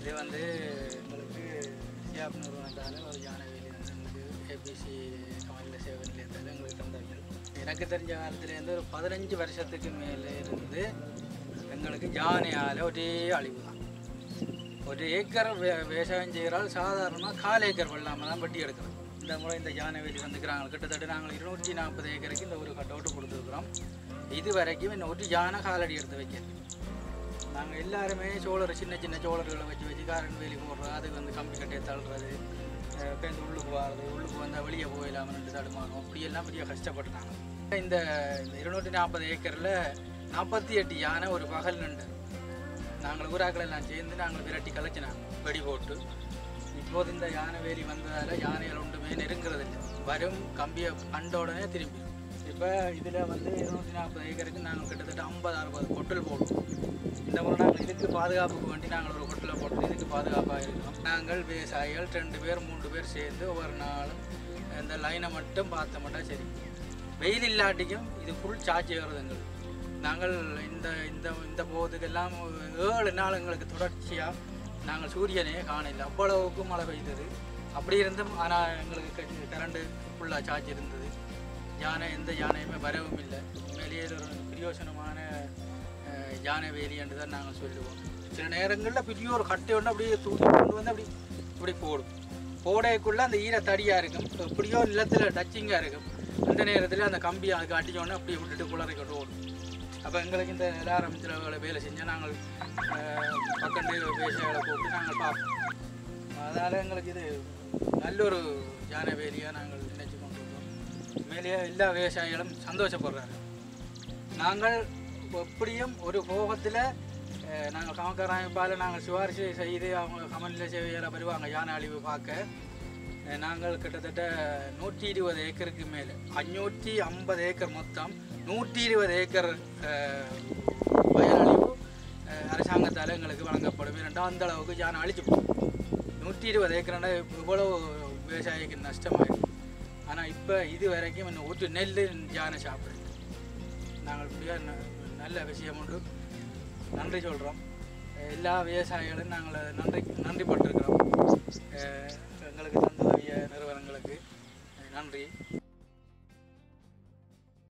இது வந்து எங்களுக்கு சியாப் நிறுவனத்தால் ஒரு யானை வேலி வந்து எங்களுக்கு ஏபிசி கமலில் சேவை நிலையத்தால் எங்களுக்கு தந்தார்கள் எனக்கு தெரிஞ்ச காலத்துலேருந்து ஒரு பதினஞ்சு வருஷத்துக்கு மேலே இருந்து எங்களுக்கு யானையால் ஒரே அழிவு தான் ஒரு ஏக்கர் வே விவசாயம் செய்கிறால் சாதாரணமாக கால் ஏக்கர் வெள்ளாமல் தான் வட்டி எடுக்கிறோம் இந்த முறை இந்த யானை வேலி வந்துக்கிறாங்க கிட்டத்தட்ட நாங்கள் இருநூற்றி நாற்பது ஏக்கருக்கு இந்த ஒரு கட் அவுட்டு கொடுத்துருக்குறோம் இது வரைக்கும் இன்னும் ஒரு யானை காலடி எடுத்து வைக்கிறது நாங்கள் எல்லாருமே சோழர் சின்ன சின்ன சோழர்களை வச்சு வச்சு காரன் வேலி போடுறோம் அதுக்கு வந்து கம்பி கட்டையை தள்ளுறது அஹ் பேருந்து உள்ளுக்கு வாரது உள்ளுக்கு வந்தால் வெளியே போயிடலாமல் ரெண்டு தடுமாறும் அப்படியெல்லாம் பெரிய கஷ்டப்பட்டாங்க இந்த இந்த இருநூற்றி நாற்பது ஏக்கரில் நாற்பத்தி எட்டு யானை ஒரு பகல் நின்று நாங்கள் ஊராக்கள் எல்லாம் சேர்ந்து நாங்கள் விரட்டி கலைச்சினாங்க வெடி போட்டு இப்போது இந்த யானை வேலி வந்ததால் யானைகள் ஒன்றுமே நெருங்கிறதில்லை வரும் கம்பியை கண்ட உடனே திரும்பி இப்போ இதில் வந்து இருநூற்றி நாற்பது ஏக்கருக்கு நாங்கள் கிட்டத்தட்ட ஐம்பது அறுபது கொட்டல் போடுவோம் இந்த முறை நாங்கள் இதுக்கு பாதுகாப்புக்கு வேண்டி நாங்கள் ஒரு கொட்டில் போட்டு இதுக்கு பாதுகாப்பாக இருக்கோம் நாங்கள் விவசாயிகள் ரெண்டு பேர் மூன்று பேர் சேர்ந்து ஒவ்வொரு நாளும் இந்த லைனை மட்டும் பார்த்த மட்டும் சரி வெயில் இல்லாட்டிக்கும் இது ஃபுல் சார்ஜ் ஏறுது எங்களுக்கு நாங்கள் இந்த இந்த இந்த போதுக்கெல்லாம் ஏழு நாள் எங்களுக்கு தொடர்ச்சியாக நாங்கள் சூரியனே காணல அவ்வளவுக்கு மழை பெய்தது அப்படி இருந்தும் ஆனால் எங்களுக்கு கரண்டு ஃபுல்லாக சார்ஜ் இருந்தது யானை எந்த யானையுமே வரவும் இல்லை உண்மையிலேயே இது ஒரு பிரயோசனமான அஹ், யானை வேலி என்று தான் நாங்கள் சொல்லுவோம் சில நேரங்களில் பெரிய ஒரு கட்டை ஒன்று அப்படியே தூக்கி கொண்டு வந்து அப்படி இப்படி போடும் போடைக்குள்ளே அந்த ஈர தடியாக இருக்கும் எப்படியோ நிலத்தில் டச்சிங்காக இருக்கும் அந்த நேரத்தில் அந்த கம்பி அதுக்கு அடிச்சோடனே அப்படியே விட்டுட்டு குளறி கொண்டு ஓடும் அப்போ எங்களுக்கு இந்த ஆரம்பிச்சில் வேலை செஞ்சால் நாங்கள் அஹ், பக்கண்டு விவசாயிகளை கூப்பிட்டு நாங்கள் பார்ப்போம் அதனால் எங்களுக்கு இது நல்ல ஒரு யானை வேலியாக நாங்கள் நினைச்சு கொண்டு வந்தோம் மேலேயே எல்லா விவசாயிகளும் சந்தோஷப்படுறாங்க நாங்கள் எப்படியும் ஒரு போகத்தில் நாங்கள் கமக்கர் அமைப்பால் நாங்கள் சிபாரிசு செய்து அவங்க கமலில் சேவையில் வருவாங்க யானை அழிவு பார்க்க அஹ், நாங்கள் கிட்டத்தட்ட நூற்றி இருபது ஏக்கருக்கு மேலே அஞ்சூற்றி ஐம்பது ஏக்கர் மொத்தம் நூற்றி இருபது ஏக்கர் அஹ், வயல் அழிவு அஹ், அரசாங்கத்தால் எங்களுக்கு வழங்கப்படும் ஏனென்றால் அந்த அளவுக்கு யானை அழிச்சு போகும் நூற்றி இருபது ஏக்கர்னா இவ்வளோ விவசாயிக்கு நஷ்டமாயிடும் ஆனால் இப்போ இது வரைக்கும் இன்னும் ஒரு நெல் யானை சாப்பிடுது நாங்கள் இப்படியா ந- நல்ல விஷயம் உண்டு நன்றி சொல்கிறோம் எல்லா விவசாயிகளும் நாங்கள் நன்றி நன்றிப்பட்டிருக்கிறோம் அஹ் எங்களுக்கு தந்த உதவிய நிறுவனங்களுக்கு நன்றி